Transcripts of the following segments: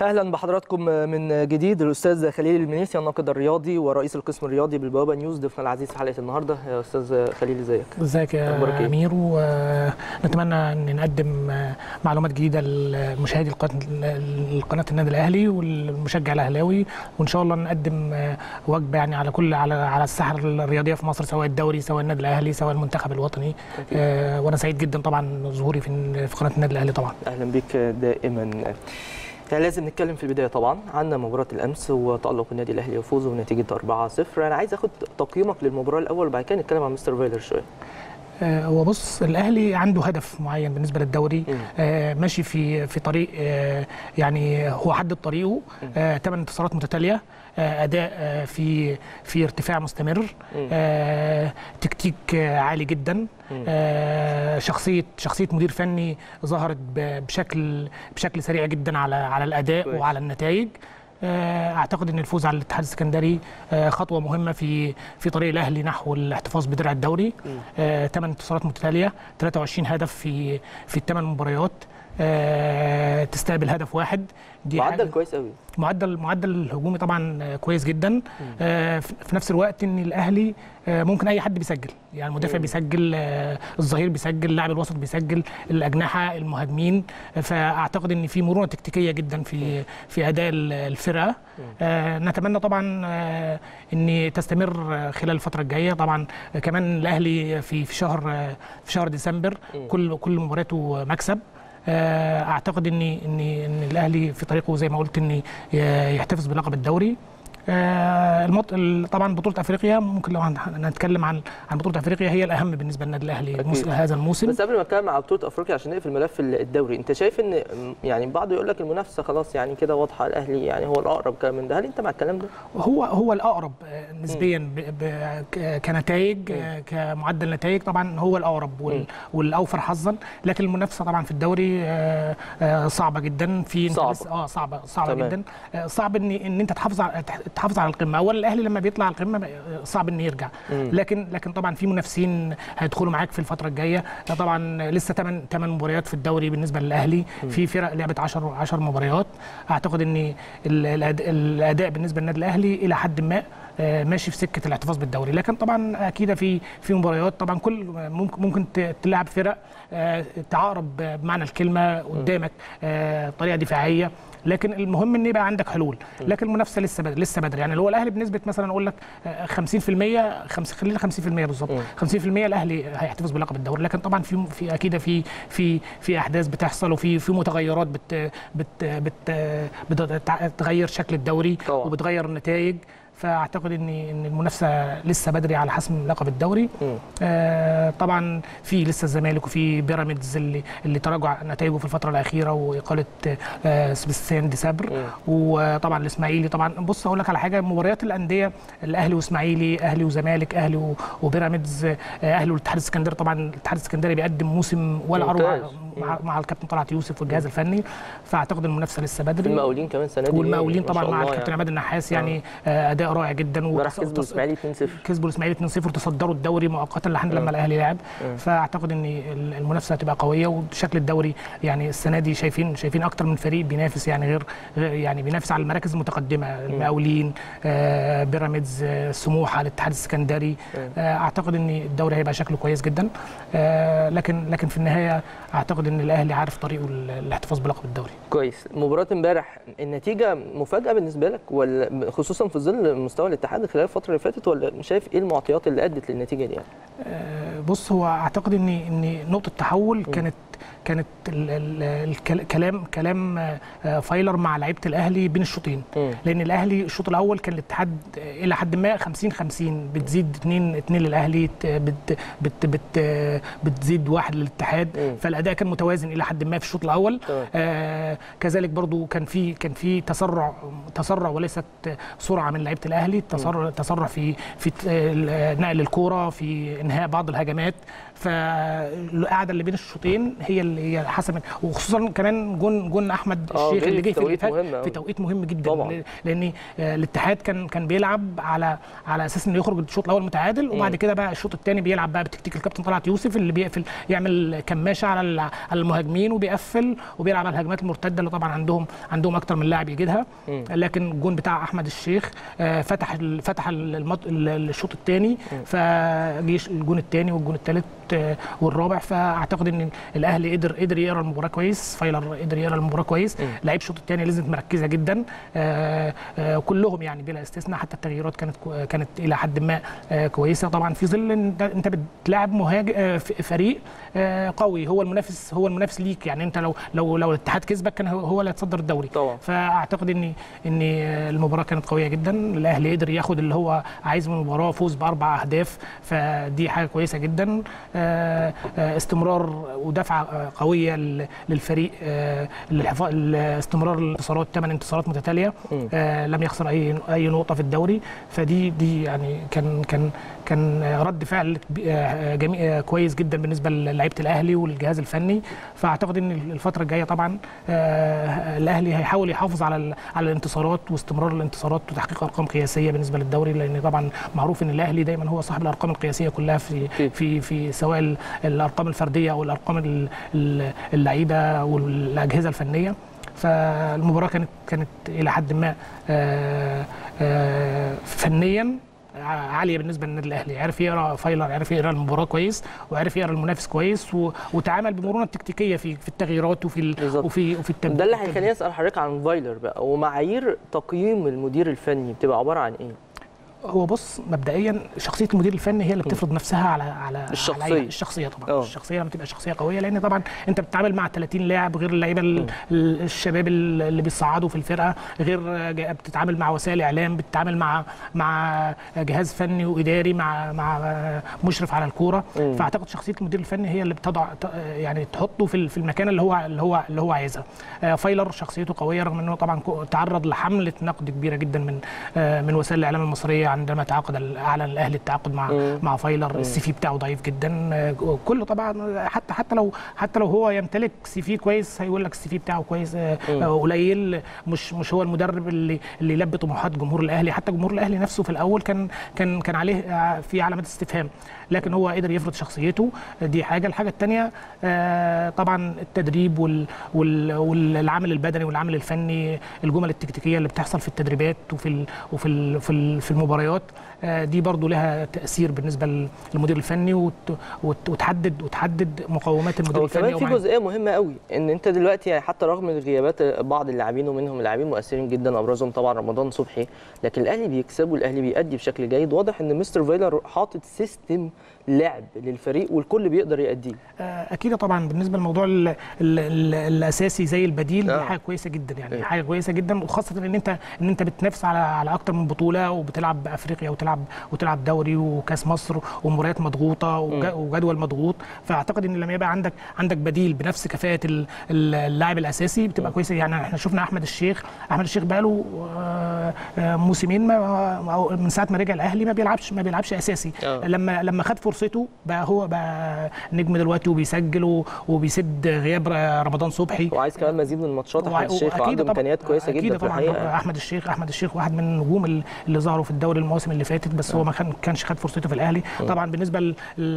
اهلا بحضراتكم من جديد الاستاذ خليل المنيسي الناقد الرياضي ورئيس القسم الرياضي بالبوابه نيوز ضيفنا العزيز في حلقه النهارده يا استاذ خليل ازيك ازيك أخبارك يا إيه؟ امير ونتمنى ان نقدم معلومات جديده لمشاهدي القناه القناه النادي الاهلي والمشجع الاهلاوي وان شاء الله نقدم وجبه يعني على كل على على الساحه الرياضيه في مصر سواء الدوري سواء النادي الاهلي سواء المنتخب الوطني أكيد. آه، وانا سعيد جدا طبعا ظهوري في في قناه النادي الاهلي طبعا اهلا بك دائما يعني لازم نتكلم في البدايه طبعا عن مباراه الامس وتالق النادي الاهلي وفوزه بنتيجه 4-0 انا عايز اخد تقييمك للمباراه الاول وبعد كده نتكلم عن مستر فايلر شويه آه، هو بص الاهلي عنده هدف معين بالنسبه للدوري مم. آه، ماشي في في طريق آه، يعني هو حدد طريقه ثمان انتصارات متتاليه آه، اداء آه، في في ارتفاع مستمر مم. آه، تكتيك آه، عالي جدا مم. آه، شخصيه شخصيه مدير فني ظهرت ب- بشكل بشكل سريع جدا على على الاداء كويس. وعلى النتائج آه، اعتقد ان الفوز على الاتحاد السكندري آه، خطوه مهمه في في طريق الاهلي نحو الاحتفاظ بدرع الدوري مم. ثمان انتصارات متتاليه 23 هدف في في الثمان مباريات آه، تستقبل هدف واحد دي معدل حاجة- كويس قوي معدل معدل الهجومي طبعا آه، كويس جدا آه، في في نفس الوقت ان الاهلي آه، ممكن اي حد بيسجل يعني المدافع مم. بيسجل آه، الظهير بيسجل لاعب الوسط بيسجل الاجنحه المهاجمين آه، فاعتقد ان في مرونه تكتيكيه جدا في في اداء ال- الفرقه آه، نتمنى طبعا آه، ان تستمر آه، خلال الفتره الجايه طبعا آه، كمان الاهلي في في شهر آه، في شهر ديسمبر مم. كل كل مباراته مكسب آه، اعتقد ان ان ان الاهلي في طريقه زي ما قلت ان ي- يحتفظ بلقب الدوري آه، المط... ال- طبعا بطوله افريقيا ممكن لو هن- هنتكلم عن عن بطوله افريقيا هي الاهم بالنسبه للنادي الاهلي أكيد. الموسم هذا الموسم بس قبل ما اتكلم على بطوله افريقيا عشان نقفل ملف الدوري انت شايف ان يعني بعض يقول لك المنافسه خلاص يعني كده واضحه الاهلي يعني هو الاقرب كلام من ده هل انت مع الكلام ده؟ هو هو الاقرب آه، نسبيا ب... ب... ك- كنتائج آه، كمعدل نتائج طبعا هو الاقرب مم. وال... والاوفر حظا لكن المنافسه طبعا في الدوري آه، آه، صعبه جدا في أنت صعبة. لسه- اه صعبه صعبه تمام. جدا آه، صعب ان ان انت تحافظ على تحافظ على القمه اولا الاهلي لما بيطلع على القمه آه، صعب انه يرجع مم. لكن لكن طبعا في منافسين هيدخلوا معاك في الفتره الجايه طبعا لسه 8 8 مباريات في الدوري بالنسبه للاهلي في فرق لعبت 10 10 مباريات اعتقد ان ال- الأد- الاداء بالنسبه للنادي الاهلي الى حد ما آه، ماشي في سكه الاحتفاظ بالدوري لكن طبعا اكيد في في مباريات طبعا كل ممكن ممكن ت- تلعب فرق آه، تعاقرب بمعنى الكلمه قدامك آه، طريقه دفاعيه لكن المهم ان يبقى عندك حلول لكن المنافسه لسه بدري لسه بدري يعني لو الاهلي بنسبه مثلا اقول لك آه، 50% خمس خلينا 50% بالظبط مم. 50% الاهلي هيحتفظ بلقب الدوري لكن طبعا في في اكيد في في في احداث بتحصل وفي في متغيرات بت بت بت بتغير شكل الدوري طبعا. وبتغير النتائج فاعتقد ان ان المنافسه لسه بدري على حسم لقب الدوري مم. آه، طبعا في لسه الزمالك وفي بيراميدز اللي اللي تراجع نتائجه في الفتره الاخيره واقاله آه، سبيستيان ديسابر مم. وطبعا الاسماعيلي طبعا بص اقول لك على حاجه مباريات الانديه الاهلي واسماعيلي اهلي وزمالك اهلي و- وبيراميدز آه، اهلي والاتحاد السكندري طبعا الاتحاد السكندري بيقدم موسم ولا اروع ممتاز. مع, مع الكابتن طلعت يوسف والجهاز الفني فاعتقد المنافسه لسه بدري المقاولين كمان سنه دي والمقاولين ما طبعا شاء مع الله الكابتن يعني. عماد النحاس يعني آه، اداء رائع جدا امبارح وتص- كسبوا وتص- الاسماعيلي 2-0 كسبوا الاسماعيلي 2-0 وتصدروا الدوري مؤقتا لحد لما الاهلي لعب مم. فاعتقد ان ال- المنافسه هتبقى قويه وشكل الدوري يعني السنه دي شايفين شايفين اكتر من فريق بينافس يعني غير غير- يعني بينافس على المراكز المتقدمه المقاولين آه، بيراميدز آه، سموحه الاتحاد السكندري مم. آه، اعتقد ان الدوري هيبقى شكله كويس جدا آه، لكن لكن في النهايه اعتقد ان الاهلي عارف طريقه ال- الاحتفاظ بلقب الدوري كويس مباراة امبارح النتيجة مفاجأة بالنسبة لك ولا خصوصا في ظل مستوى الاتحاد خلال الفترة اللي فاتت ولا شايف ايه المعطيات اللي ادت للنتيجة دي يعني؟ آه، بص هو اعتقد ان ان نقطه تحول كانت كانت ال- ال- الكل- كلام كلام آه، فايلر مع لعيبه الاهلي بين الشوطين مم. لان الاهلي الشوط الاول كان الاتحاد آه، الى حد ما 50 50 بتزيد 2 2 للاهلي ت- بت بت بت بتزيد واحد للاتحاد مم. فالاداء كان متوازن الى حد ما في الشوط الاول تمام. آه كذلك برضو كان في كان في تسرع تسرع وليست سرعه من لعيبه الاهلي تسرع تسرع في في آه، نقل الكوره في انهاء بعض الهجمات فالقعده اللي بين الشوطين هي اللي هي حسب وخصوصا كمان جون جون احمد آه، الشيخ جاي اللي في جه في توقيت اللي فات مهم أوي. في توقيت مهم جدا طبعاً. لان آه، الاتحاد كان كان بيلعب على على اساس انه يخرج الشوط الاول متعادل وبعد كده بقى الشوط الثاني بيلعب بقى بتكتيك الكابتن طلعت يوسف اللي بيقفل يعمل كماشه على ال- على المهاجمين وبيقفل وبيلعب على الهجمات المرتده اللي طبعا عندهم عندهم اكتر من لاعب يجيدها لكن الجون بتاع احمد الشيخ آه، فتح ال- فتح ال- المط- ال- الشوط الثاني فجيش الجون الثاني والجون الثالث والرابع فاعتقد ان الاهلي قدر قدر يقرا المباراه كويس فايلر قدر يقرا المباراه كويس لعيب الشوط الثاني نزلت مركزه جدا آه، آه، كلهم يعني بلا استثناء حتى التغييرات كانت كو- كانت الى حد ما آه، كويسه طبعا في ظل إن انت انت بتلاعب مهاجم آه، ف- فريق آه، قوي هو المنافس هو المنافس ليك يعني انت لو لو لو الاتحاد كسبك كان هو هو اللي هيتصدر الدوري طبعا. فاعتقد ان ان المباراه كانت قويه جدا الاهلي قدر ياخد اللي هو عايز من المباراه فوز باربع اهداف فدي حاجه كويسه جدا آه، آه، استمرار ودفعه آه، قويه لل- للفريق آه، للحفاظ استمرار الانتصارات ثمان انتصارات متتاليه آه، لم يخسر اي اي نقطه في الدوري فدي دي يعني كان كان كان رد فعل كبي- آه، جميل آه، كويس جدا بالنسبه للعيبه الاهلي والجهاز الفني فاعتقد ان الفتره الجايه طبعا آه، الاهلي هيحاول يحافظ على ال- على الانتصارات واستمرار الانتصارات وتحقيق ارقام قياسيه بالنسبه للدوري لان طبعا معروف ان الاهلي دايما هو صاحب الارقام القياسيه كلها في أكيد. في في سواء ال- الارقام الفرديه او الارقام ال- ال- اللعيبه والاجهزه الفنيه فالمباراه كانت كانت الى حد ما آه، آه، فنيا عاليه بالنسبه للنادي الاهلي عرف يقرا فايلر عرف يقرا المباراه كويس وعرف يقرا المنافس كويس و... وتعامل بمرونه تكتيكيه في في التغييرات وفي ال... بالظبط. وفي وفي التب... ده اللي هيخليني اسال حضرتك عن فايلر بقى ومعايير تقييم المدير الفني بتبقى عباره عن ايه؟ هو بص مبدئيا شخصيه المدير الفني هي اللي بتفرض نفسها على على الشخصية. على أي- الشخصيه طبعا أه. أوه. الشخصيه لما تبقى شخصيه قويه لان طبعا انت بتتعامل مع 30 لاعب غير اللعيبه ال- ال- الشباب ال- اللي بيصعدوا في الفرقه غير جا- بتتعامل مع وسائل اعلام بتتعامل مع مع جهاز فني واداري مع مع مشرف على الكوره مم. فاعتقد شخصيه المدير الفني هي اللي بتضع ت- يعني تحطه في ال- في المكان اللي هو اللي هو اللي هو عايزها آه، فايلر شخصيته قويه رغم انه طبعا كو- تعرض لحمله نقد كبيره جدا من آه، من وسائل الاعلام المصريه عندما تعاقد ال- اعلن الاهلي التعاقد مع مم. مع فايلر السي في بتاعه ضعيف جدا آه، كله طبعا حتى حتى لو حتى لو هو يمتلك سي في كويس هيقول لك السي في بتاعه كويس آه، آه، قليل مش مش هو المدرب اللي اللي يلبي طموحات جمهور الاهلي حتى جمهور الاهلي نفسه في الاول كان كان كان عليه آه، في علامات استفهام لكن هو قدر يفرض شخصيته دي حاجه الحاجه الثانيه طبعا التدريب وال وال والعامل البدني والعامل الفني الجمل التكتيكيه اللي بتحصل في التدريبات وفي ال وفي ال في, ال في المباريات آه، دي برضو لها تاثير بالنسبه للمدير الفني وت وت وتحدد وتحدد مقومات المدير هو الفني كمان في ومعايير. جزئيه مهمه قوي ان انت دلوقتي يعني حتى رغم غيابات بعض اللاعبين ومنهم لاعبين مؤثرين جدا ابرزهم طبعا رمضان صبحي لكن الاهلي بيكسب والاهلي بيأدي بشكل جيد واضح ان مستر فايلر حاطط سيستم لعب للفريق والكل بيقدر يأديه آه، اكيد طبعا بالنسبه للموضوع ال ال ال الاساسي زي البديل آه. دي حاجه كويسه جدا يعني إيه. حاجه كويسه جدا وخاصه ان انت ان انت بتنافس على على اكتر من بطوله وبتلعب بافريقيا وتلعب وتلعب دوري وكاس مصر ومباريات مضغوطه وج- وجدول مضغوط فاعتقد ان لما يبقى عندك عندك بديل بنفس كفاءه ال- ال- اللاعب الاساسي بتبقى كويسه يعني احنا شفنا احمد الشيخ احمد الشيخ بقاله آه، آه، موسمين ما أو من ساعه ما رجع الاهلي ما بيلعبش ما بيلعبش اساسي آه. لما لما خد فرصته بقى هو بقى نجم دلوقتي وبيسجل و- وبيسد غياب ر- رمضان صبحي وعايز كمان مزيد من الماتشات احمد الشيخ وأكيد وعنده طبعاً- امكانيات كويسه أكيد جدا في طبعا الحقيقه احمد الشيخ احمد الشيخ واحد من النجوم ال- اللي ظهروا في الدوري المواسم اللي فاتت بس هو ما كان كانش خد فرصته في الاهلي طبعا بالنسبه ل ل-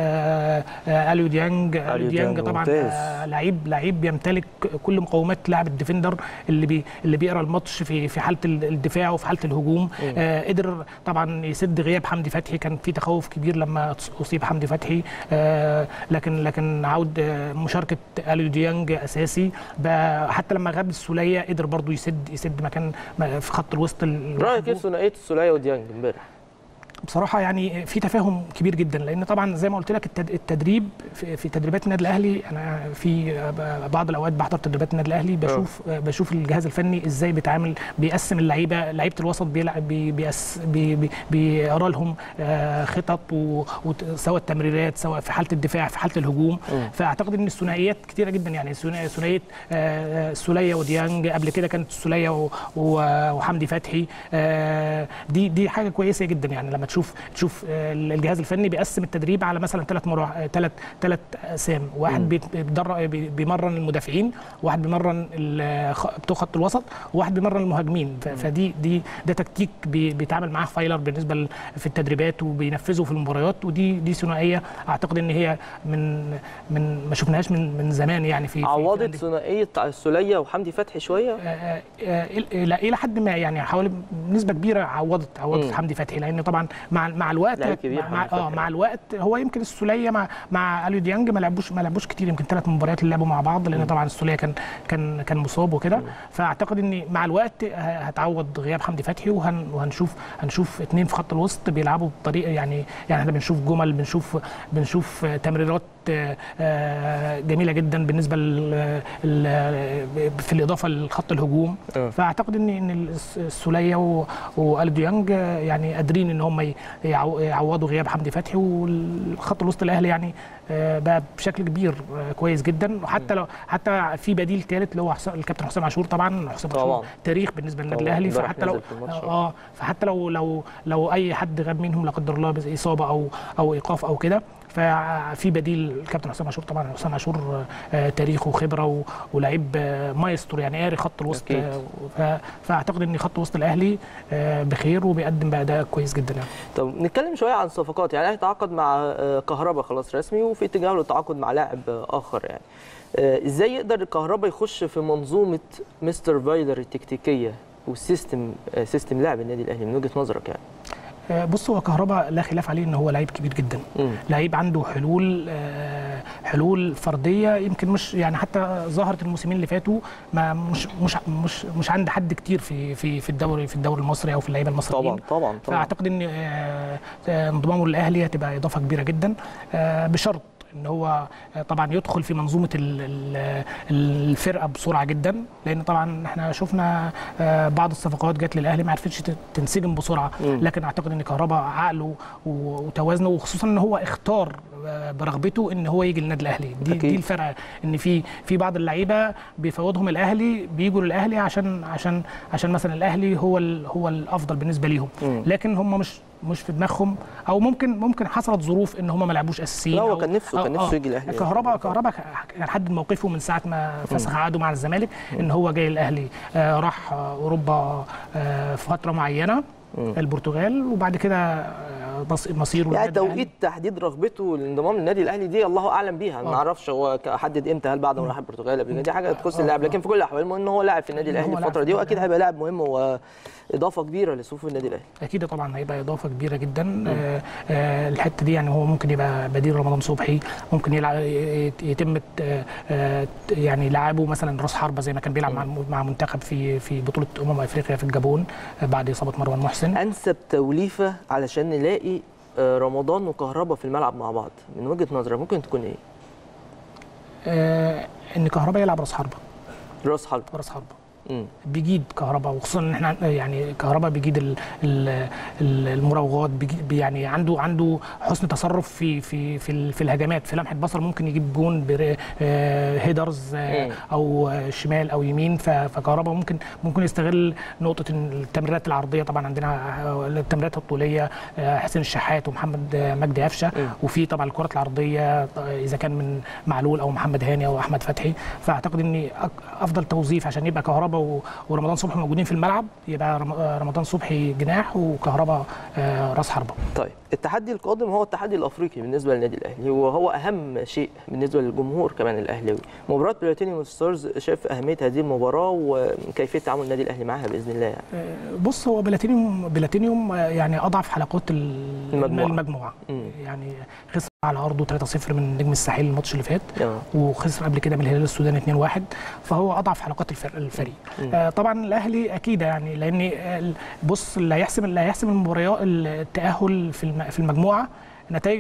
آه، آه، اليو ديانج اليو أليو ديانج ديانج طبعا ممتاز. آه، لعيب لعيب بيمتلك كل مقومات لاعب الديفندر اللي بي اللي بيقرا الماتش في في حاله ال- الدفاع وفي حاله الهجوم آه قدر طبعا يسد غياب حمدي فتحي كان في تخوف كبير لما اصيب حمدي فتحي آه لكن لكن عود آه، مشاركه اليو ديانج اساسي بقى حتى لما غاب السوليه قدر برضو يسد يسد مكان م- في خط الوسط ال- رايك ايه في ثنائيه السوليه وديانج امبارح بصراحه يعني في تفاهم كبير جدا لان طبعا زي ما قلت لك التد- التدريب في في تدريبات النادي الاهلي انا في بعض الاوقات بحضر تدريبات النادي الاهلي بشوف بشوف الجهاز الفني ازاي بيتعامل بيقسم اللعيبه لعيبه الوسط بيلعب بي- بيأس بي- بي- بيقرا لهم آه، خطط و- وت- سواء التمريرات سواء في حاله الدفاع في حاله الهجوم مم. فاعتقد ان الثنائيات كتيره جدا يعني ثنا- ثنائيه آه، السوليه وديانج قبل كده كانت السوليه و- و- وحمدي فتحي آه، دي دي حاجه كويسه جدا يعني لما تشوف تشوف تشوف آه، الجهاز الفني بيقسم التدريب على مثلا ثلاث مراح ثلاث ثلاث اقسام واحد بيت- بيتدرب بي- بيمرن المدافعين واحد بيمرن ال- خ- بتوع خط الوسط وواحد بيمرن المهاجمين ف- فدي دي ده تكتيك بي- بيتعامل معاه فايلر بالنسبه ل- في التدريبات وبينفذه في المباريات ودي دي ثنائيه اعتقد ان هي من من ما شفناهاش من من زمان يعني في في- في عوضت الأندية. ثنائيه السوليه وحمدي فتحي شويه آه، آه، الى الى حد ما يعني حوالي بنسبه كبيره عوضت عوضت مم. حمدي فتحي لان طبعا مع مع الوقت لعيب كبير مع, مع حمدي اه فتحي. مع الوقت هو يمكن السوليه مع مع اليو ديانج ما لعبوش ما لعبوش كتير يمكن ثلاث مباريات اللي لعبوا مع بعض لان طبعا السوليه كان كان كان مصاب وكده فاعتقد ان مع الوقت ه- هتعوض غياب حمدي فتحي وهن وهنشوف هنشوف اثنين في خط الوسط بيلعبوا بطريقه يعني يعني احنا بنشوف جمل بنشوف بنشوف تمريرات آه، آه، جميله جدا بالنسبه لل- ال- في الاضافه لخط الهجوم آه. فاعتقد ان ان الس- السوليه و- والدو يانج يعني قادرين ان هم ي- يعو- يعوضوا غياب حمدي فتحي والخط الوسط الاهلي يعني آه، بقى بشكل كبير آه، كويس جدا وحتى لو حتى في بديل ثالث اللي هو حسام الكابتن حسام عاشور طبعا حسام عاشور طبعاً. تاريخ بالنسبه للنادي طبعاً. الاهلي امبارح فحتى لو نزل في الماتش. اه فحتى لو لو لو اي حد غاب منهم لا قدر الله باصابه او او ايقاف او كده ففي بديل الكابتن حسام عاشور طبعا حسام عاشور آه، تاريخ وخبره و- ولعيب آه، مايسترو يعني قاري خط الوسط أكيد. آه، ف- فاعتقد ان خط وسط الاهلي آه، بخير وبيقدم بقى اداء كويس جدا يعني طب نتكلم شويه عن الصفقات يعني الاهلي تعاقد مع آه، كهربا خلاص رسمي وفي اتجاه للتعاقد مع لاعب آه، اخر يعني آه، ازاي يقدر الكهربا يخش في منظومه مستر فايلر التكتيكيه والسيستم آه، سيستم لعب النادي الاهلي من وجهه نظرك يعني آه، بص هو كهربا لا خلاف عليه ان هو لعيب كبير جدا مم. لعيب عنده حلول آه، حلول فرديه يمكن مش يعني حتى ظهرت الموسمين اللي فاتوا ما مش مش مش مش عند حد كتير في في في الدوري في الدوري المصري او في اللعيبه المصريين طبعا طبعا طبعا فاعتقد ان آه، آه، انضمامه للاهلي هتبقى اضافه كبيره جدا آه، بشرط ان هو آه، طبعا يدخل في منظومه ال- ال- الفرقه بسرعه جدا لان طبعا احنا شفنا آه، بعض الصفقات جت للاهلي ما عرفتش ت- تنسجم بسرعه مم. لكن اعتقد ان كهربا عقله و- وتوازنه وخصوصا ان هو اختار آه، برغبته ان هو يجي للنادي الاهلي دي أكيد. دي الفرق ان في في بعض اللعيبه بيفوضهم الاهلي بيجوا للاهلي عشان عشان عشان مثلا الاهلي هو ال- هو الافضل بالنسبه ليهم مم. لكن هم مش مش في دماغهم او ممكن ممكن حصلت ظروف ان هم ما لعبوش اساسيين لا هو أو- كان نفسه- كان أو- نفسه آه. يجي الأهلي. كهربا كهربا كان حدد موقفه من ساعه ما فسخ عقده مع الزمالك ان هو جاي الاهلي آه راح آه، اوروبا آه في فتره معينه مم. البرتغال وبعد كده آه، مص- مصيره يعني للنادي الأهلي. توقيت تحديد رغبته للانضمام للنادي الاهلي دي الله اعلم بيها ما آه. نعرفش هو حدد امتى هل بعد ما راح البرتغال قبل كده دي حاجه تخص آه، اللاعب آه. لكن في كل الاحوال المهم ان هو لاعب في النادي إن هو الاهلي لاعب الفتره في دي النادي واكيد هيبقى لاعب مهم واضافه كبيره لصفوف النادي الاهلي اكيد طبعا هيبقى اضافه كبيره جدا آه آه الحته دي يعني هو ممكن يبقى بديل رمضان صبحي ممكن يلعب يتم آه آه يعني لعبه مثلا راس حربه زي ما كان بيلعب مع الم- مع منتخب في في بطوله امم افريقيا في الجابون آه بعد اصابه مروان محسن انسب توليفه علشان نلاقي آه، رمضان وكهربا في الملعب مع بعض من وجهه نظرك ممكن تكون ايه آه ان كهربا يلعب راس حربه راس حرب راس حربه مم. بيجيد كهربا وخصوصا ان احنا يعني كهربا بيجيد ال- ال- ال- المراوغات بيجيد بي- يعني عنده عنده حسن تصرف في في في, ال- في الهجمات في لمحه بصر ممكن يجيب جون بر- آه، هيدرز آه، مم. او آه، شمال او يمين ف- فكهربا ممكن ممكن يستغل نقطه إن التمريرات العرضيه طبعا عندنا آه، التمريرات الطوليه آه، حسين الشحات ومحمد آه، مجدي قفشه مم. وفي طبعا الكرات العرضيه آه، اذا كان من معلول او محمد هاني او احمد فتحي فاعتقد ان أك- افضل توظيف عشان يبقى كهربا و- ورمضان صبحي موجودين في الملعب يبقى رم- آه، رمضان صبحي جناح وكهربا آه، راس حربه طيب التحدي القادم هو التحدي الافريقي بالنسبه للنادي الاهلي وهو اهم شيء بالنسبه للجمهور كمان الاهلاوي مباراه بلاتينيوم ستارز شاف اهميه هذه المباراه وكيفيه تعامل النادي الاهلي معاها باذن الله يعني. آه، بص هو بلاتينيوم بلاتينيوم آه، يعني اضعف حلقات ال- المجموعة. المجموعه مم. يعني خسر على ارضه 3-0 من نجم الساحل الماتش اللي فات آه. وخسر قبل كده من الهلال السوداني 2-1 فهو اضعف حلقات الفرق الفريق مم. آه طبعا الاهلي اكيد يعني لان ال- بص اللي هيحسم اللي هيحسم المباريات التاهل في الم- في المجموعه نتائجك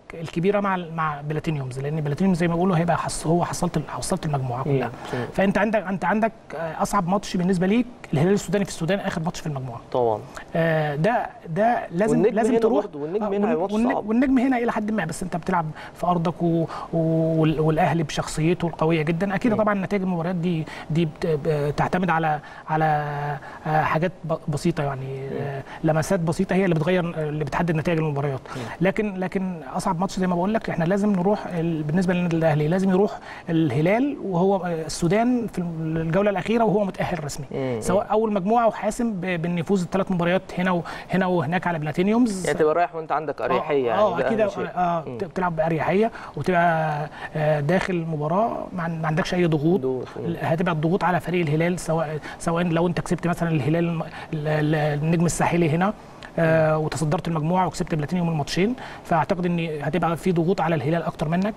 الكبيره مع مع بلاتينيومز لان بلاتينيومز زي ما بيقولوا هيبقى حص هو حصلت حصلت المجموعه كلها مم. فانت عندك انت عندك آه، اصعب ماتش بالنسبه ليك الهلال السوداني في السودان اخر ماتش في المجموعه طبعا آه، ده ده لازم والنجم لازم هنا تروح برضه، والنجم آه، هنا والن- ماتش والن- صعب. والنجم هنا الى حد ما بس انت بتلعب في ارضك و... وال- والاهلي بشخصيته القويه جدا اكيد مم. طبعا نتائج المباريات دي دي بت... ب- تعتمد على على آه، حاجات ب- بسيطه يعني آه، لمسات بسيطه هي اللي بتغير اللي بتحدد نتائج المباريات لكن لكن اصعب ماتش زي ما بقول لك احنا لازم نروح ال- بالنسبه للنادي الاهلي لازم يروح الهلال وهو آه، السودان في الجوله الاخيره وهو متاهل رسمي مم. سواء اول مجموعه وحاسم ب- بان يفوز الثلاث مباريات هنا وهنا وهناك على بلاتينيومز يعني تبقى رايح وانت عندك اريحيه يعني اه ده اكيد أهم شيء. اه مم. بتلعب باريحيه وتبقى آه، داخل المباراه ما عن- ما عندكش اي ضغوط ضغوط. مم. هتبقى الضغوط على فريق الهلال سواء سواء لو انت كسبت مثلا الهلال الم- ال- ال- النجم الساحلي هنا آه وتصدرت المجموعه وكسبت بلاتينيوم الماتشين فاعتقد ان هتبقى في ضغوط على الهلال اكتر منك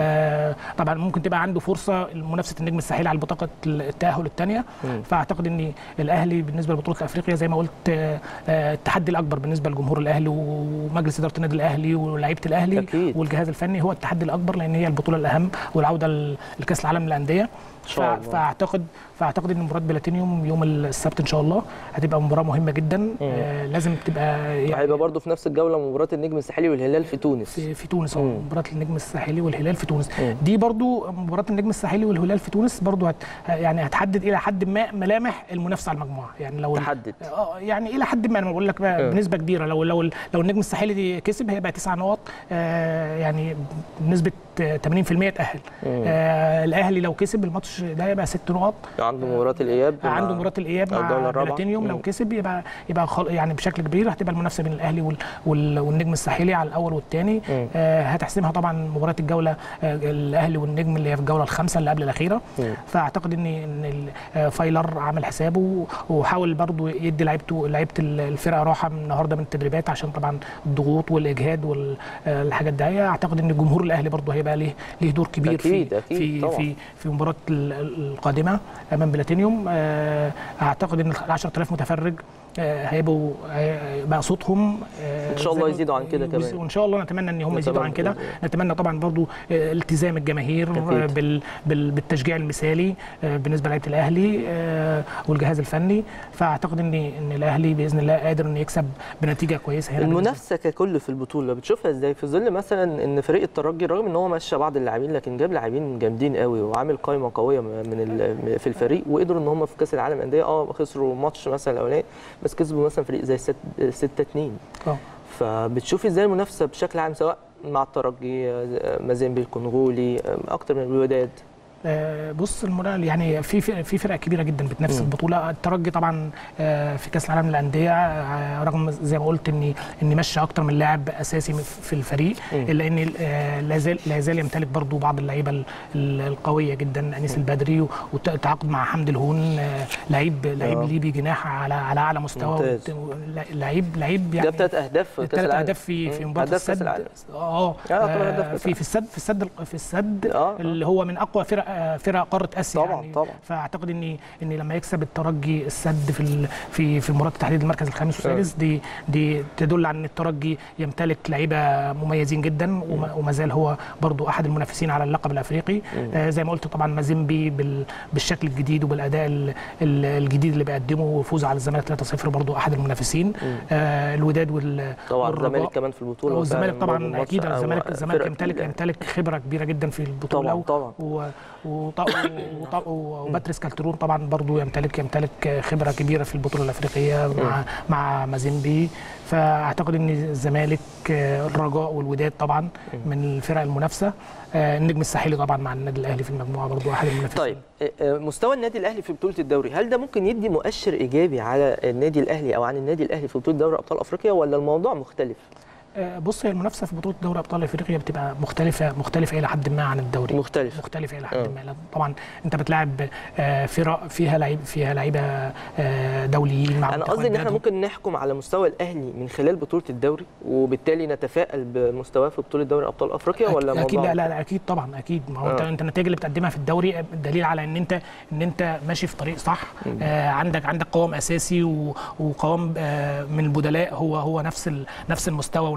آه طبعا ممكن تبقى عنده فرصه لمنافسه النجم الساحلي على بطاقه التاهل الثانيه مم. فاعتقد ان الاهلي بالنسبه لبطوله افريقيا زي ما قلت آه، آه، التحدي الاكبر بالنسبه لجمهور الاهلي ومجلس اداره النادي الاهلي ولاعيبه الاهلي أكيد. والجهاز الفني هو التحدي الاكبر لان هي البطوله الاهم والعوده ل- لكاس العالم للانديه إن شاء فا- الله. فاعتقد فاعتقد ان مباراه بلاتينيوم يوم السبت ان شاء الله هتبقى مباراه مهمه جدا آه لازم تبقى هيبقى برضه في نفس الجوله مباراه النجم الساحلي والهلال في تونس في, في تونس اه مم. مباراه النجم الساحلي والهلال في تونس مم. دي برضو مباراه النجم الساحلي والهلال في تونس برضو هت يعني هتحدد الى حد ما ملامح المنافسه على المجموعه يعني لو ال- تحدد اه يعني الى حد ما انا بقول لك بقى آه. بنسبه كبيره لو لو لو النجم الساحلي دي كسب هيبقى تسع نقط آه يعني بنسبه آه، 80% تاهل مم. آه الاهلي لو كسب الماتش ده يبقى ست نقط عنده مباراه الاياب مع- عنده مباراه الاياب الجولة مع الرابعة. بلاتينيوم لو مم. كسب يبقى يبقى خل... يعني بشكل كبير هتبقى المنافسه بين الاهلي وال... وال... والنجم الساحلي على الاول والثاني مم. آه هتحسمها طبعا مباراه الجوله آه الاهلي والنجم اللي هي في الجوله الخامسه اللي قبل الاخيره مم. فاعتقد ان ان ال- آه، فايلر عمل حسابه وحاول برضو يدي لعيبته لعيبه ال- الفرقه راحه من النهارده من التدريبات عشان طبعا الضغوط والاجهاد والحاجات دي اعتقد ان جمهور الاهلي برضو هيبقى ليه ليه دور كبير أكيد، في أكيد، في طبعاً. في في مباراه ال- ال- القادمه امام بلاتينيوم آه، اعتقد ان ال 10000 متفرج آه، هيبقوا هيبقى صوتهم آه، إن شاء الله زي ما- يزيدوا عن كده كمان. وان شاء الله نتمنى ان هم يزيدوا عن نتمنى كده بإذن الله. نتمنى طبعا برضو آه، التزام الجماهير أكيد. آه، بال بال بالتشجيع المثالي آه، بالنسبه لعيبه الاهلي آه، والجهاز الفني فاعتقد ان ان الاهلي باذن الله قادر انه يكسب بنتيجه كويسه هنا المنافسه ككل في البطوله بتشوفها ازاي في ظل مثلا ان فريق الترجي رغم ان هو مشى بعض اللاعبين لكن جاب لاعبين جامدين قوي وعامل قائمه قويه من ال- في الفريق وقدروا ان هم في كاس العالم للانديه اه خسروا ماتش مثلا الاولاني بس كسبوا مثلا فريق زي 6 2 اه فبتشوفي ازاي المنافسه بشكل عام سواء مع الترجي آه، مازيمبي الكونغولي آه، اكتر من الوداد آه، بص المنافسه يعني في في في فرق كبيره جدا بتنافس مم. البطوله الترجي طبعا آه، في كاس العالم للانديه آه، رغم زي ما قلت ان ان مشى اكتر من لاعب اساسي في الفريق مم. الا ان آه، لا زال لا زال يمتلك برضو بعض اللعيبه ال- ال- القويه جدا انيس البدري والتعاقد مع حمدي الهون آه، لعيب لعيب آه. ليبي جناح على على اعلى مستوى ممتاز. وت- لعيب لعيب يعني جاب ثلاث اهداف في كاس ثلاث العالم اهداف في في مم. مباراه هداف كاس السد العالم اه طبعاً هداف آه، كأس في في السد في السد في السد آه، آه. اللي هو من اقوى فرق آه، فرق قاره اسيا طبعاً، يعني طبعاً. فاعتقد ان ان لما يكسب الترجي السد في ال- في في مباراه تحديد المركز الخامس والسادس دي دي تدل على ان الترجي يمتلك لعيبه مميزين جدا وما- وما زال هو برضو احد المنافسين على اللقب الافريقي آه زي ما قلت طبعا مازيمبي بال- بالشكل الجديد وبالاداء ال- ال- الجديد اللي بيقدمه وفوز على الزمالك 3-0 برضو احد المنافسين آه الوداد وال طبعا والرجاء. الزمالك كمان في البطوله والزمالك فعلاً برضه طبعا الماتش اكيد أو الزمالك فرق الزمالك يمتلك تقيلة. يمتلك خبره كبيره جدا في البطوله طبعا طبعا و... وط... وط... وباتريس كالترون طبعا برضو يمتلك يمتلك خبره كبيره في البطوله الافريقيه مع مع مازيمبي فاعتقد ان الزمالك آه، الرجاء والوداد طبعا من الفرق المنافسه آه، النجم الساحلي طبعا مع النادي الاهلي في المجموعه برضو احد المنافسين طيب آه، آه، مستوى النادي الاهلي في بطوله الدوري هل ده ممكن يدي مؤشر ايجابي على النادي الاهلي او عن النادي الاهلي في بطوله دوري ابطال افريقيا ولا الموضوع مختلف آه، بص هي المنافسه في بطوله دوري ابطال افريقيا بتبقى مختلفه مختلفه الى حد ما عن الدوري مختلف مختلفه الى حد آه. ما لأن طبعا انت بتلاعب آه، فرق فيها لعيب فيها لعيبه آه، دوليين مع انا منتخب قصدي ان احنا بلادهم. ممكن نحكم على مستوى الاهلي من خلال بطوله الدوري وبالتالي نتفائل بمستواه في بطوله دوري ابطال افريقيا ولا أك- اكيد الموضوع لا لا لا اكيد طبعا اكيد ما هو انت آه. انت النتائج اللي بتقدمها في الدوري دليل على ان انت ان انت ماشي في طريق صح آه عندك عندك قوام اساسي و- وقوام آه من البدلاء هو هو نفس ال- نفس المستوى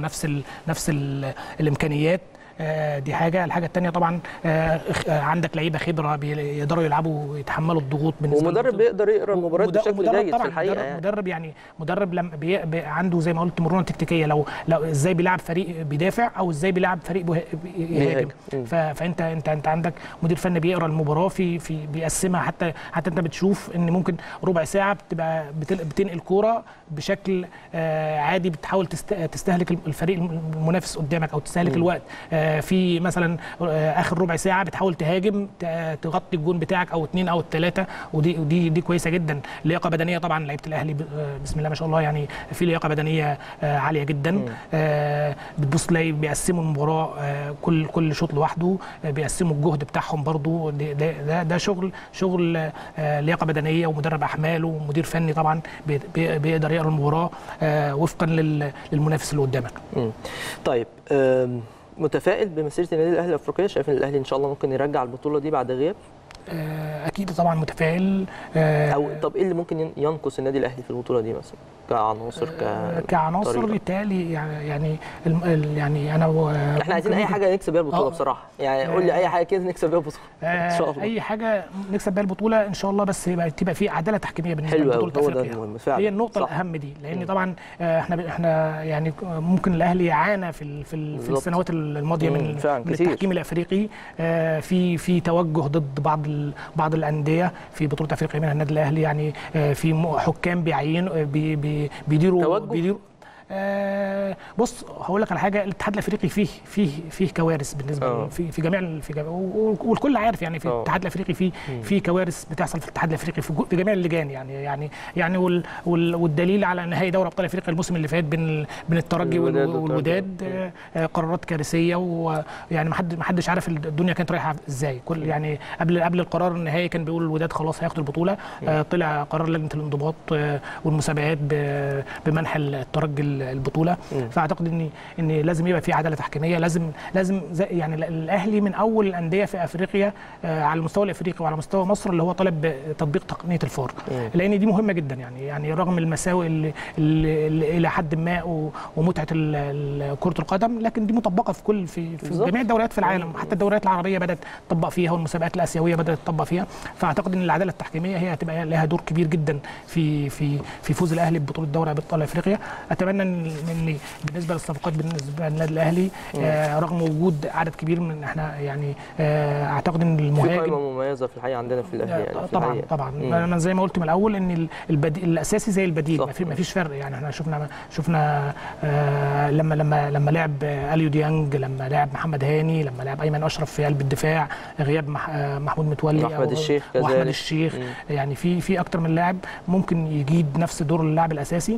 نفس ال نفس ال الامكانيات آه، دي حاجه الحاجه الثانيه طبعا آه، اخ- آه، عندك لعيبه خبره بيقدروا يلعبوا ويتحملوا الضغوط بالنسبه ومدرب للبطولة. بيقدر يقرا المباراه ومد- بشكل ومدرب جيد طبعا في الحقيقه مدرب, يعني. مدرب يعني مدرب لما بي بي عنده زي ما قلت مرونه تكتيكيه لو لو ازاي بيلعب فريق بيدافع او ازاي بيلعب فريق به- يهاجم بيهاجم. مم. ف- فانت انت انت عندك مدير فني بيقرا المباراه في في بيقسمها حتى حتى انت بتشوف ان ممكن ربع ساعه بتبقى بتل- بتنقل كوره بشكل آه، عادي بتحاول تست- تستهلك الفريق المنافس قدامك او تستهلك الوقت آه، في مثلا آه، اخر ربع ساعه بتحاول تهاجم ت- تغطي الجون بتاعك او اثنين او الثلاثه ودي ودي دي كويسه جدا لياقه بدنيه طبعا لعيبه الاهلي ب- آه، بسم الله ما شاء الله يعني في لياقه بدنيه آه، عاليه جدا آه، بتبص تلاقي بيقسموا المباراه آه، كل كل شوط لوحده آه، بيقسموا الجهد بتاعهم برضو ده ده, ده, ده شغل شغل آه، لياقه بدنيه ومدرب احمال ومدير فني طبعا بي- بي- بيقدر يقرا المباراه آه، وفقا لل- للمنافس اللي قدامك مم. طيب آم، متفائل بمسيره النادي الاهلي الافريقيه شايف ان الاهلي ان شاء الله ممكن يرجع البطوله دي بعد غياب آه، اكيد طبعا متفائل آه، او طب ايه اللي ممكن ين- ينقص النادي الاهلي في البطوله دي مثلا كعناصر ك كعناصر طريقة. بالتالي يعني يعني الم- ال- يعني انا و- احنا عايزين اي ممكن- حاجه نكسب بيها البطوله آه. بصراحه يعني قول لي اي حاجه كده نكسب بيها البطوله ان شاء آه، الله اي حاجه نكسب بيها البطوله ان شاء الله بس يبقى تبقى في عداله تحكيميه بالنسبه حلو لبطوله قوي هو ده افريقيا المهم فعلا هي النقطه صح. الاهم دي لان طبعا آه، احنا احنا يعني ممكن الاهلي عانى في ال- في, ال- في بالظبط. السنوات الماضيه مم، من فعلا من كتير. التحكيم الافريقي آه، في في توجه ضد بعض ال- بعض الانديه في بطوله افريقيا منها النادي الاهلي يعني آه، في م- حكام بيعينوا بي بي بيديروا توجه؟ بيديروا آه بص هقول لك على حاجه الاتحاد الافريقي فيه فيه فيه كوارث بالنسبه آه. ل- في في جميع ال- في جميع و- والكل عارف يعني في آه. الاتحاد الافريقي في في كوارث بتحصل في الاتحاد الافريقي في, جو- في جميع اللجان يعني يعني يعني وال وال والدليل على نهائي دوري ابطال افريقيا الموسم اللي فات بين ال- بين الترجي وال- الوداد والوداد آه، آه، قرارات كارثيه ويعني ما حد ما حدش عارف الدنيا كانت رايحه ازاي كل يعني قبل قبل القرار النهائي كان بيقول الوداد خلاص هياخد البطوله آه، طلع قرار لجنه الانضباط آه، والمسابقات ب- بمنح الترجي البطوله فاعتقد ان ان لازم يبقى في عداله تحكيميه لازم لازم زي يعني ال- الاهلي من اول الانديه في افريقيا آه، على المستوى الافريقي وعلى مستوى مصر اللي هو طالب تطبيق تقنيه الفار لان دي مهمه جدا يعني يعني رغم المساوئ اللي, اللي, اللي الى حد ما و- ومتعه ال- ال- كره القدم لكن دي مطبقه في كل في, في بالظبط. جميع الدوريات في العالم حتى الدوريات العربيه بدات تطبق فيها والمسابقات الاسيويه بدات تطبق فيها فاعتقد ان العداله التحكيميه هي هتبقى لها دور كبير جدا في في في فوز الاهلي ببطوله دوري ابطال افريقيا اتمنى ان ان بالنسبه للصفقات بالنسبه للنادي الاهلي آه رغم وجود عدد كبير من احنا يعني آه اعتقد ان في المهاجم قائمه مميزه في الحقيقه عندنا في الاهلي يعني في طبعا الحقيقة. طبعا مم. انا زي ما قلت من الاول ان ال- البديل الاساسي زي البديل صح. ما في- ما فيش فرق يعني احنا شفنا شفنا آه لما لما لما لعب آه، اليو ديانج لما لعب محمد هاني لما لعب ايمن اشرف في قلب الدفاع غياب مح آه، محمود متولي وأحمد أو- الشيخ واحمد كذلك. الشيخ مم. يعني في في اكتر من لاعب ممكن يجيد نفس دور اللاعب الاساسي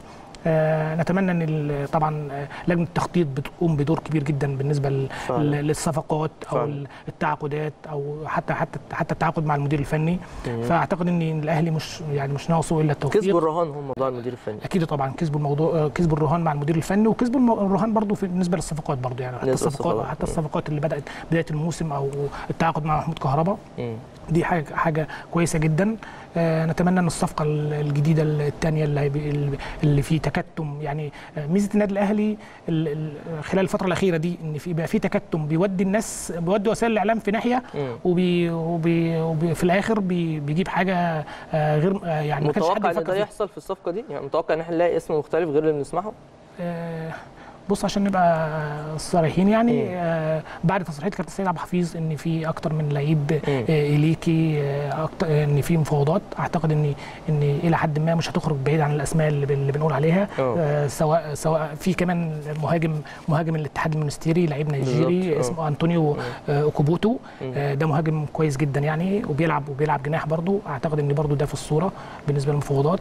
آه نتمنى ان ال- طبعا آه، لجنه التخطيط بتقوم بدور كبير جدا بالنسبه لل- فعلا. لل- للصفقات او فعلا. ال- التعاقدات او حتى حتى حتى التعاقد مع المدير الفني فاعتقد ان الاهلي مش يعني مش ناقصه الا كسبوا التوفيق الرهان هم موضوع المدير الفني اكيد طبعا كسبوا الموضوع آه، كسبوا الرهان مع المدير الفني وكسبوا الم- الرهان برضو في بالنسبه للصفقات برضو يعني حتى بالنسبة الصفقات للصفقات. حتى الصفقات اللي بدات بدايه الموسم او التعاقد مع محمود كهربا مم. دي حاجه حاجه كويسه جدا آه، نتمنى ان الصفقه ال- الجديده الثانيه اللي هيبقى- اللي في تكتم يعني آه، ميزه النادي الاهلي ال- ال- خلال الفتره الاخيره دي ان في بقى في تكتم بيودي الناس بيودي وسائل الاعلام في ناحيه مم. وبي وبي وبي في الاخر بي بيجيب حاجه آه، غير آه، يعني ما كانش حد متوقع ان يفكر ده فيها يحصل في الصفقه دي يعني متوقع ان احنا نلاقي اسم مختلف غير اللي بنسمعه آه، بص عشان نبقى صريحين يعني آه بعد تصريحات كابتن سيد عبد الحفيظ ان في اكتر من لعيب مم. آه اليكي آه أكتر ان في مفاوضات اعتقد ان ان الى حد ما مش هتخرج بعيد عن الاسماء اللي, بن- اللي بنقول عليها أه. آه سواء سواء في كمان مهاجم مهاجم الاتحاد المونستيري لعيب نيجيري بالظبط، أه. اسمه انطونيو آه اوكوبوتو مم. آه ده مهاجم كويس جدا يعني وبيلعب وبيلعب جناح برضو اعتقد ان برضو ده في الصوره بالنسبه للمفاوضات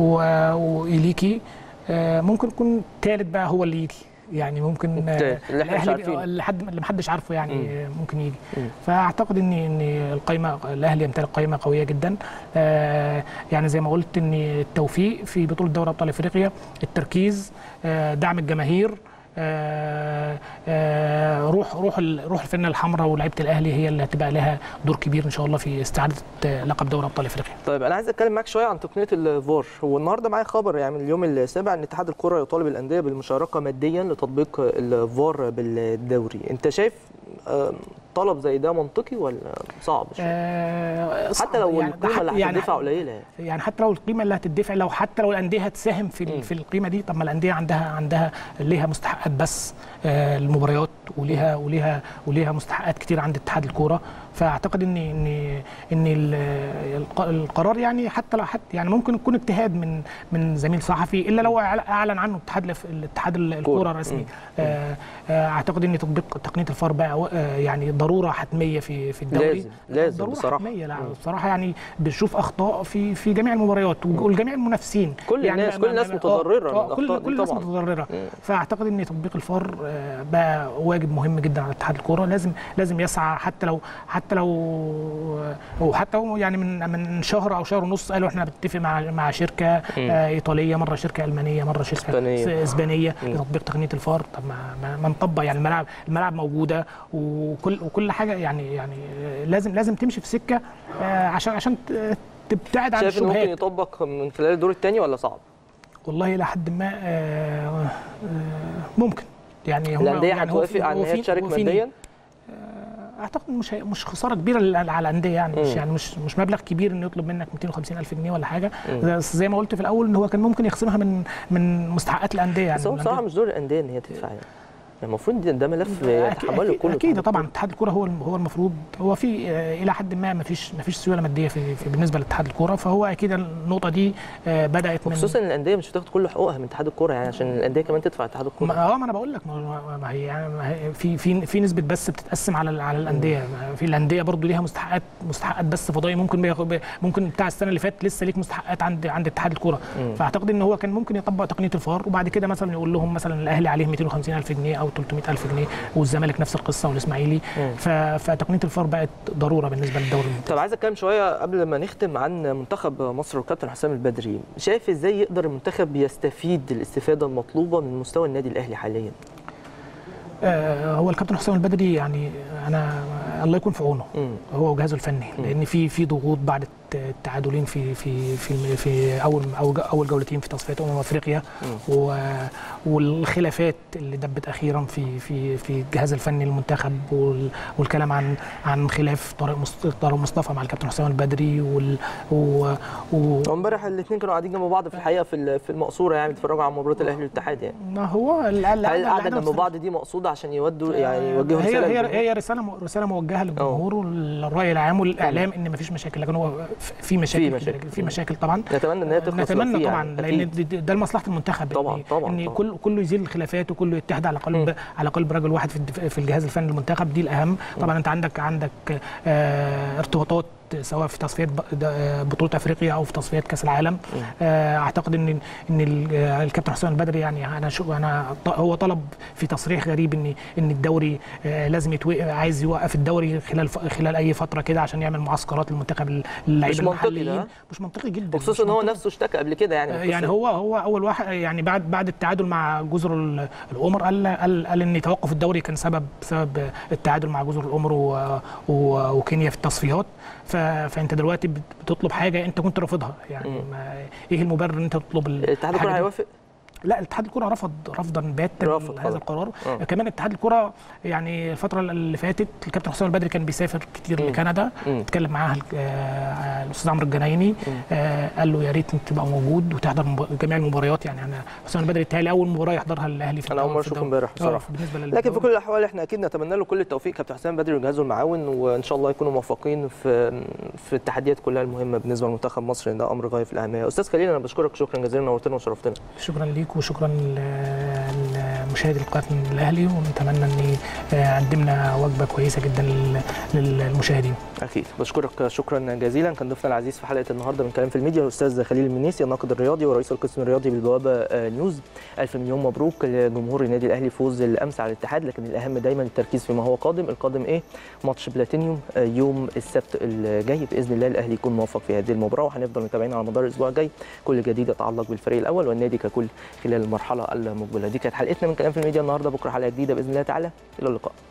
و- واليكي آه ممكن يكون ثالث بقى هو اللي يجي يعني ممكن آه، التالت، اللي إحنا مش الأهلي- عارفينه. اللي حد اللي محدش عارفه يعني مم. آه، ممكن يجي مم. فاعتقد ان ان القائمه الاهلي يمتلك قائمه قويه جدا آه يعني زي ما قلت ان التوفيق في بطوله دوري ابطال افريقيا التركيز آه دعم الجماهير آه، آه، روح روح ال- روح الفرقه الحمراء ولاعيبه الاهلي هي اللي هتبقى لها دور كبير ان شاء الله في استعاده آه، لقب دوري ابطال افريقيا طيب انا عايز اتكلم معاك شويه عن تقنيه الفار هو النهارده معايا خبر يعني من اليوم السابع ان اتحاد الكره يطالب الانديه بالمشاركه ماديا لتطبيق الفار بالدوري انت شايف آه، طلب زي ده منطقي ولا صعب شوية؟ آه، صعب. حتى لو يعني ده القيمه اللي حتى- يعني هتدفع قليله يعني. يعني حتى لو القيمه اللي هتدفع لو حتى لو الانديه هتساهم في مم. ال- في القيمه دي طب ما الانديه عندها عندها ليها مستحقات بس آه، المباريات وليها وليها وليها مستحقات كتير عند اتحاد الكوره فاعتقد ان ان ان ال- الق- القرار يعني حتى لو حتى يعني ممكن يكون اجتهاد من من زميل صحفي الا لو أعل- اعلن عنه اتحاد الف- الاتحاد الكوره الرسمي مم. آه، آه، اعتقد ان تطبيق تقنيه الفار بقى آه، يعني ضروره حتميه في في الدوري لازم لازم ضروره بصراحه حتميه لا مم. بصراحه يعني بنشوف اخطاء في في جميع المباريات والجميع المنافسين كل يعني الناس- ما- كل الناس ما- متضررة آه، من آه، الأخطاء كل دي كل الناس طبعاً. متضرره مم. فاعتقد ان تطبيق الفار آه، بقى واجب مهم جدا على اتحاد الكوره لازم لازم يسعى حتى لو حتى لو وحتى هو يعني من من شهر او شهر ونص قالوا احنا بنتفق مع مع شركه آه، ايطاليه مره شركه المانيه مره شركه إسبانية. س- اسبانيه مم. لتطبيق تقنيه الفار طب ما, ما, ما نطبق يعني الملاعب الملاعب موجوده وكل وكل حاجه يعني يعني آه، لازم لازم تمشي في سكه آه، عشان عشان ت- تبتعد عن شايف انه ممكن الشبهات يطبق من خلال الدور الثاني ولا صعب؟ والله الى حد ما آه، آه، ممكن يعني هم الانديه يعني هو هتوافق في- على ان هو هي في- تشارك هو في- ماديا؟ اعتقد مش هي- مش خساره كبيره لل- على الانديه يعني مش مم. يعني مش مش مبلغ كبير انه يطلب منك 250 الف جنيه ولا حاجه مم. بس زي ما قلت في الاول ان هو كان ممكن يخصمها من من مستحقات الانديه يعني بس هو بصراحه الأندية- مش دور الانديه ان هي تدفع يعني يعني المفروض ده- ده ملف أكيد- يتحمله أكيد, كله اكيد طبعا اتحاد الكوره هو الم- هو المفروض هو في آه، الى حد ما ما فيش ما فيش سيوله ماديه في, في بالنسبه لاتحاد الكوره فهو اكيد النقطه دي آه، بدات من وخصوصا ان الانديه مش بتاخد كل حقوقها من اتحاد الكوره يعني عشان الانديه كمان تدفع اتحاد الكوره ما اه ما انا بقول لك ما ما هي يعني ما هي في في في نسبه بس بتتقسم على ال- على الانديه ما في الانديه برضو ليها مستحقات مستحقات بس فضائي ممكن بياخد ممكن بتاع السنه اللي فاتت لسه ليك مستحقات عند عند اتحاد الكوره مم. فاعتقد ان هو كان ممكن يطبق تقنيه الفار وبعد كده مثلا يقول لهم مثلا الاهلي عليه 250 الف جنيه او 300 الف جنيه والزمالك نفس القصه والاسماعيلي مم. ف- فتقنيه الفار بقت ضروره بالنسبه للدوري الممتاز طب عايز اتكلم شويه قبل ما نختم عن منتخب مصر والكابتن حسام البدري شايف ازاي يقدر المنتخب يستفيد الاستفاده المطلوبه من مستوى النادي الاهلي حاليا آه، هو الكابتن حسام البدري يعني انا الله يكون في عونه مم. هو وجهازه الفني لان في في ضغوط بعد الت- التعادلين في في في في اول اول اول جولتين في تصفيات امم افريقيا و- والخلافات اللي دبت اخيرا في في في الجهاز الفني للمنتخب وال- والكلام عن عن خلاف طارق مص- طارق مصطفى مع الكابتن حسام البدري وال و و هو امبارح الاثنين كانوا قاعدين جنب بعض في الحقيقه في ال- في المقصوره يعني بيتفرجوا على مباراه الاهلي والاتحاد يعني ما هو ال- ال- هل القعده العدم جنب بعض دي مقصوده عشان يودوا يعني يوجهوا هي رساله هي للجمهور؟ هي رساله م- رساله موجهه للجمهور والراي العام والاعلام ان مفيش مشاكل لكن هو في مشاكل في مشاكل. كده- في مشاكل طبعا نتمنى ان هي تخلص لو نتمنى في طبعا يعني. لان أكيد. دي- دي- ده لمصلحه المنتخب طبعاً، ان, طبعاً، إن طبعاً. كل كله يزيل الخلافات وكله يتحد على قلب على قلب رجل واحد في الدف- في الجهاز الفني للمنتخب دي الاهم طبعا انت عندك عندك آه ارتباطات سواء في تصفيات ب- د- بطوله افريقيا او في تصفيات كاس العالم آه، اعتقد ان ان ال- آه، الكابتن حسام البدري يعني انا شو انا ط- هو طلب في تصريح غريب ان ان الدوري آه، لازم يتوقف عايز يوقف الدوري خلال ف- خلال اي فتره كده عشان يعمل معسكرات للمنتخب اللعيبه مش منطقي ده، المحليين ها؟ مش منطقي جدا وخصوصا مش ان هو منطقي. نفسه اشتكى قبل كده يعني يعني هو هو اول واحد يعني بعد بعد التعادل مع جزر ال- القمر قال قال قال ان توقف الدوري كان سبب سبب التعادل مع جزر القمر و- و- وكينيا في التصفيات ف- فانت دلوقتي بت- بتطلب حاجه انت كنت رافضها يعني مم. ما ايه المبرر ان انت تطلب ال- اتحاد الحاجة الكوره دي؟ هيوافق لا اتحاد الكره رفض رفضا باتا رفض هذا خلاص. القرار آه. كمان اتحاد الكره يعني الفتره اللي فاتت الكابتن حسام البدري كان بيسافر كتير مم. لكندا مم. اتكلم معاه ال- آه، الاستاذ عمرو الجنايني آه، قال له يا ريت انت تبقى موجود وتحضر مب- جميع المباريات يعني انا حسام البدري اتهيألي اول مباراه يحضرها الاهلي في انا اول الدوري- مره في اشوفه الدوري. امبارح آه، بصراحه بالنسبه لل لكن في كل الاحوال احنا اكيد نتمنى له كل التوفيق كابتن حسام بدري وجهازه المعاون وان شاء الله يكونوا موفقين في في التحديات كلها المهمه بالنسبه لمنتخب مصر لان ده امر غايه في الاهميه استاذ خليل انا بشكرك شكرا جزيلا نورتنا وشرفتنا شكرا ليك وشكرا لمشاهدي القناه الاهلي ونتمنى ان آه، قدمنا وجبه كويسه جدا لل- للمشاهدين اكيد بشكرك شكرا جزيلا كان ضيفنا العزيز في حلقه النهارده من كلام في الميديا الاستاذ خليل المنيسي الناقد الرياضي ورئيس القسم الرياضي بالبوابه آه، نيوز الف مليون مبروك لجمهور النادي الاهلي فوز الامس على الاتحاد لكن الاهم دايما التركيز فيما هو قادم القادم ايه ماتش بلاتينيوم آه، يوم السبت الجاي باذن الله الاهلي يكون موفق في هذه المباراه وهنفضل متابعين على مدار الاسبوع الجاي كل جديد يتعلق بالفريق الاول والنادي ككل خلال المرحله المقبله دي كانت حلقتنا من كان كلام في الميديا النهارده بكره حلقه جديده باذن الله تعالى الى اللقاء